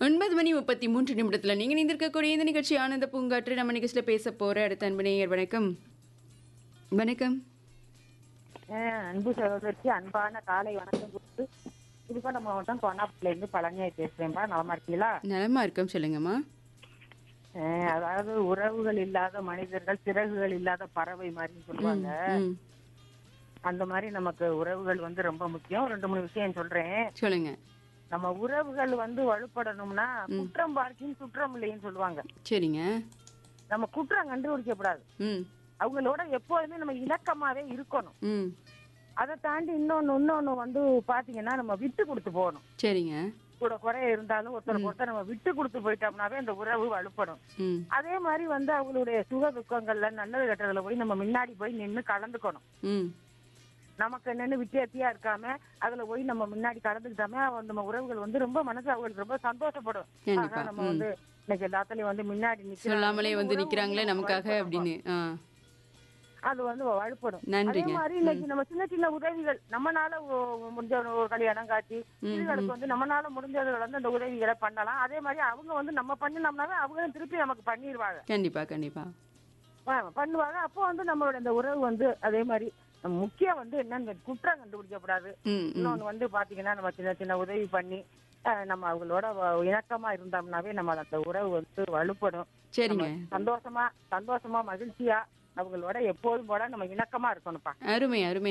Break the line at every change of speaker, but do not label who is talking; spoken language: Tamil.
ஒன்பது மணி முப்பத்தி மூன்று நிமிடத்தில் நீங்கள் இணைந்திருக்கக்கூடிய இந்த நிகழ்ச்சி ஆனந்த பூங்காற்று நம்ம நிகழ்ச்சியில் பேச போகிற அடுத்த அன்பு நேயர் வணக்கம் வணக்கம்
அஹ் அன்பு சகோதரிக்கு அன்பான காலை வணக்கம் கொடுத்து புதுக்கோட்டை மாவட்டம் கொண்டாப்புல இருந்து பழனியாய் பேசுறேன்பா நலமா இருக்கீங்களா
நலமா இருக்கோம் சொல்லுங்கம்மா
அஹ் அதாவது உறவுகள் இல்லாத மனிதர்கள் சிறகுகள் இல்லாத பறவை மாதிரி சொல்லுவாங்க
ம்
அந்த மாதிரி நமக்கு உறவுகள் வந்து ரொம்ப முக்கியம் ரெண்டு மூணு விஷயம் சொல்றேன்
சொல்லுங்க
நம்ம உறவுகள் வந்து வலுப்படணும்னா குற்றம் பார்க்கின் குற்றம் இல்லைன்னு சொல்லுவாங்க
சரிங்க
நம்ம குற்றம் கண்டுபிடிக்கப்படாது
ம்
அவங்களோட எப்போதுமே நம்ம இலக்கமாவே இருக்கணும்
ம்
அதை தாண்டி இன்னொன்னு இன்னொன்னு வந்து பாத்தீங்கன்னா நம்ம விட்டு கொடுத்து போகணும்
சரிங்க
கூட குறை இருந்தாலும் ஒருத்தருக்கு ஒருத்தர் நம்ம விட்டு கொடுத்து போயிட்டோம்னாவே அந்த உறவு வலுப்படும்
ம்
அதே மாதிரி வந்து அவங்களுடைய சுக துக்கங்கள்ல நல்லது கெட்டதுல போய் நம்ம முன்னாடி போய் நின்னு கலந்துக்கணும்
ம்
நமக்கு என்னன்னு வித்தியாசத்தியா இருக்காம அதுல போய் நம்ம முன்னாடி கலந்துக்கிட்டாம அவ- நம்ம உறவுகள் வந்து ரொம்ப மனசு அவங்களுக்கு ரொம்ப சந்தோஷப்படும்
கண்டிப்பா,
ஆஹா, நம்ம வந்து இன்னைக்கு எல்லாத்துலயும் வந்து முன்னாடி நிக்கிறாங்க.
சொல்லாமலே வந்து
உறவு
நிக்கிறாங்களே நமக்காக
வலுப்படும்.
அப்படின்னு ஆ
அது வந்து வலுப்படும் அதே
நன்றிங்க
மாதிரி இன்னைக்கு நம்ம சின்ன சின்ன உதவிகள் நம்மனால ஒ- முடிஞ்ச ஒரு கல்யாணம் காட்சி இதுகளுக்கு வந்து நம்மனால முடிஞ்சதுல வந்து அந்த உதவிகளை பண்ணலாம் அதே மாதிரி அவங்க வந்து நம்ம பண்ணினோம்னாவே அவங்க திருப்பி நமக்கு பண்ணிடுவாங்க
கண்டிப்பா கண்டிப்பா
ஆ, பண்ணுவாங்க அப்போ வந்து நம்மளோட இந்த உறவு வந்து அதே மாதிரி நம்ம முக்கியம் வந்து என்னன்னு குற்றம் கண்டுபிடிக்கப்படாது
ம் ம்
இன்னொன்னு வந்து பாத்தீங்கன்னா நம்ம சின்ன சின்ன உதவி பண்ணி அஹ், நம்ம அவங்களோட வ- இணக்கமா இருந்தோம்னாவே நம்ம அந்த உறவு வந்து வலுப்படும்
சரிங்க
நம்ம சந்தோஷமா சந்தோஷமா மகிழ்ச்சியா அவங்களோட எப்போதும் போல நம்ம இணக்கமா இருக்கணும்ப்பா
அருமை அருமை